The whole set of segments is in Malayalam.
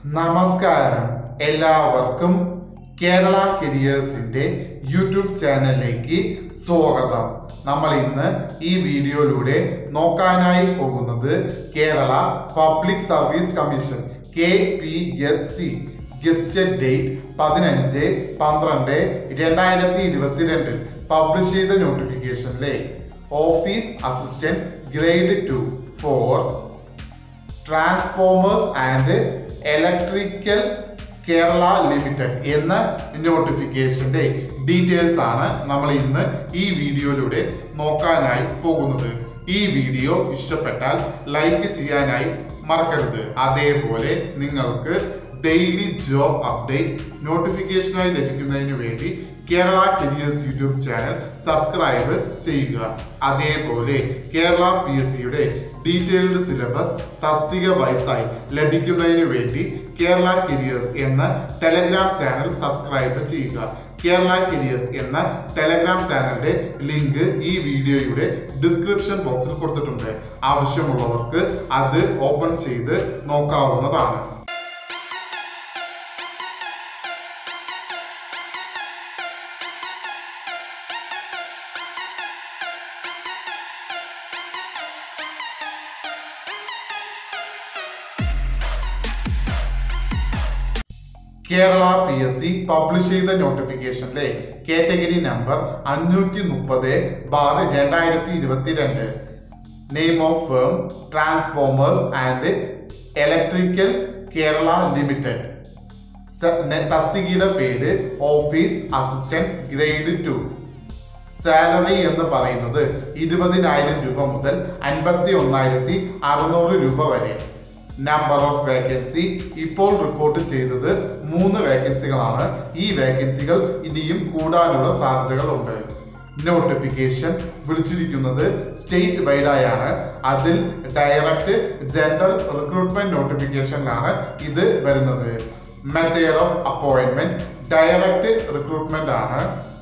നമസ്കാരം എല്ലാവർക്കും കേരള കരിയേഴ്സിന്റെ യൂട്യൂബ് ചാനലിലേക്ക് സ്വാഗതം നമ്മൾ ഇന്ന് ഈ വീഡിയോയിലൂടെ നോക്കാനായി പോകുന്നത് Kerala public service commission K P S C gazetted date പതിനഞ്ച് പന്ത്രണ്ട് രണ്ടായിരത്തി ഇരുപത്തിരണ്ടിൽ പബ്ലിഷ് ചെയ്ത നോട്ടിഫിക്കേഷനിലെ office assistant grade two for transformers and electrical Kerala limited എന്ന നോട്ടിഫിക്കേഷന്റെ ഡീറ്റെയിൽസ് ആണ് നമ്മൾ ഇന്ന് ഈ വീഡിയോയിലൂടെ നോക്കാനായി പോകുന്നത് ഈ വീഡിയോ ഇഷ്ടപ്പെട്ടാൽ ലൈക്ക് ചെയ്യാനായി മറക്കരുത് അതേപോലെ നിങ്ങൾക്ക് ഡെയിലി ജോബ് അപ്ഡേറ്റ് നോട്ടിഫിക്കേഷനായി ലഭിക്കുന്നതിന് വേണ്ടി Kerala careers YouTube channel subscribe ചെയ്യുക അതേപോലെ കേരള പി എസ് സിയുടെ ഡീറ്റെയിൽഡ് സിലബസ് തസ്തിക വൈസായി ലഭിക്കുന്നതിന് വേണ്ടി കേരള കരിയേഴ്സ് എന്ന ടെലഗ്രാം ചാനൽ സബ്സ്ക്രൈബ് ചെയ്യുക കേരള കരിയേഴ്സ് എന്ന ടെലഗ്രാം ചാനലിന്റെ ലിങ്ക് ഈ വീഡിയോയുടെ ഡിസ്ക്രിപ്ഷൻ ബോക്സിൽ കൊടുത്തിട്ടുണ്ട് ആവശ്യമുള്ളവർക്ക് അത് ഓപ്പൺ ചെയ്ത് നോക്കാവുന്നതാണ് Kerala P S C publish ചെയ്ത നോട്ടിഫിക്കേഷനിലെ കാറ്റഗറി നമ്പർ അഞ്ഞൂറ്റി മുപ്പത് ബാർ രണ്ടായിരത്തി ഇരുപത്തിരണ്ട് name of firm transformers and electrical Kerala limited തസ്തികയുടെ പേര് office assistant grade two salary എന്ന് പറയുന്നത് ഇരുപതിനായിരം രൂപ മുതൽ അൻപത്തി ഒന്നായിരത്തി അറുന്നൂറ് രൂപ വരെ നമ്പർ ഓഫ് വേക്കൻസി ഇപ്പോൾ റിപ്പോർട്ട് ചെയ്തത് മൂന്ന് വേക്കൻസികളാണ് ഈ വേക്കൻസികൾ ഇനിയും കൂടാനുള്ള സാധ്യതകളുണ്ട് നോട്ടിഫിക്കേഷൻ വിളിച്ചിരിക്കുന്നത് സ്റ്റേറ്റ് വൈഡായാണ് അതിൽ ഡയറക്റ്റ് ജനറൽ റിക്രൂട്ട്മെന്റ് നോട്ടിഫിക്കേഷനിലാണ് ഇത് വരുന്നത് method of appointment direct recruitment ആണ്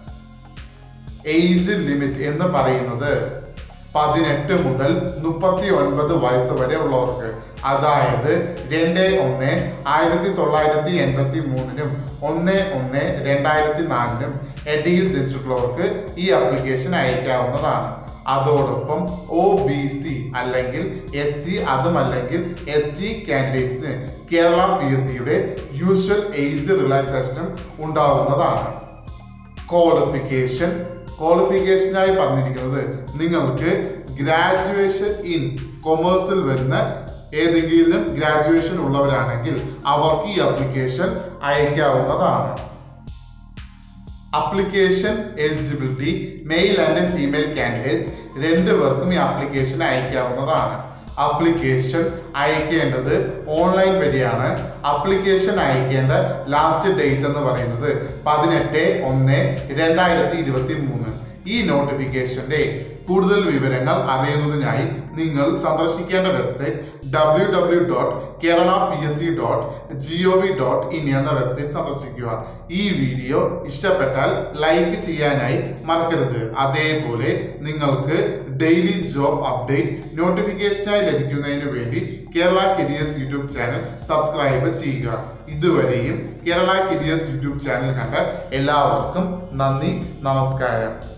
ഏജ് ലിമിറ്റ് എന്ന് പറയുന്നത് പതിനെട്ട് മുതൽ മുപ്പത്തി ഒൻപത് വയസ്സ് വരെ ഉള്ളവർക്ക് അതായത് രണ്ട് ഒന്ന് ആയിരത്തി തൊള്ളായിരത്തി എൺപത്തി മൂന്നിനും ഒന്ന് ഒന്ന് രണ്ടായിരത്തി നാലിനും ഇടയിൽ ജനിച്ചിട്ടുള്ളവർക്ക് ഈ ആപ്ലിക്കേഷൻ അയക്കാവുന്നതാണ് അതോടൊപ്പം ഒ ബി സി അല്ലെങ്കിൽ എസ് സി അതുമല്ലെങ്കിൽ എസ് ടി കാൻഡിഡേറ്റ്സിന് കേരള പി എസ് സിയുടെ യൂഷ്വൽ ഏജ് റിലാക്സേഷനും ഉണ്ടാവുന്നതാണ് ക്വാളിഫിക്കേഷൻ ക്വാളിഫിക്കേഷനായി പറഞ്ഞിരിക്കുന്നത് നിങ്ങൾക്ക് ഗ്രാജുവേഷൻ ഇൻ കൊമേഴ്സിൽ വരുന്ന ഏതെങ്കിലും ഗ്രാജുവേഷൻ ഉള്ളവരാണെങ്കിൽ അവർക്ക് ഈ അപ്ലിക്കേഷൻ അയക്കാവുന്നതാണ് application eligibility male and female candidates രണ്ടുപേർക്കും ഈ ആപ്ലിക്കേഷൻ അയക്കാവുന്നതാണ് അപ്ലിക്കേഷൻ അയക്കേണ്ടത് ഓൺലൈൻ വഴിയാണ് അപ്ലിക്കേഷൻ അയക്കേണ്ട ലാസ്റ്റ് ഡേറ്റ് എന്ന് പറയുന്നത് പതിനെട്ട് ഒന്ന് രണ്ടായിരത്തി ഇരുപത്തി മൂന്ന് ഈ നോട്ടിഫിക്കേഷന്റെ കൂടുതൽ വിവരങ്ങൾ അറിയുന്നതിനായി നിങ്ങൾ സന്ദർശിക്കേണ്ട website W W dot Kerala P S C dot G O V dot in എന്ന വെബ്സൈറ്റ് സന്ദർശിക്കുക ഈ വീഡിയോ ഇഷ്ടപ്പെട്ടാൽ ലൈക്ക് ചെയ്യാനായി മറക്കരുത് അതേപോലെ നിങ്ങൾക്ക് ഡെയിലി ജോബ് അപ്ഡേറ്റ് നോട്ടിഫിക്കേഷനായി ലഭിക്കുന്നതിന് വേണ്ടി Kerala careers YouTube channel subscribe ചെയ്യുക ഇതുവരെയും കേരള കരിയേഴ്സ് യൂട്യൂബ് ചാനൽ കണ്ട എല്ലാവർക്കും നന്ദി നമസ്കാരം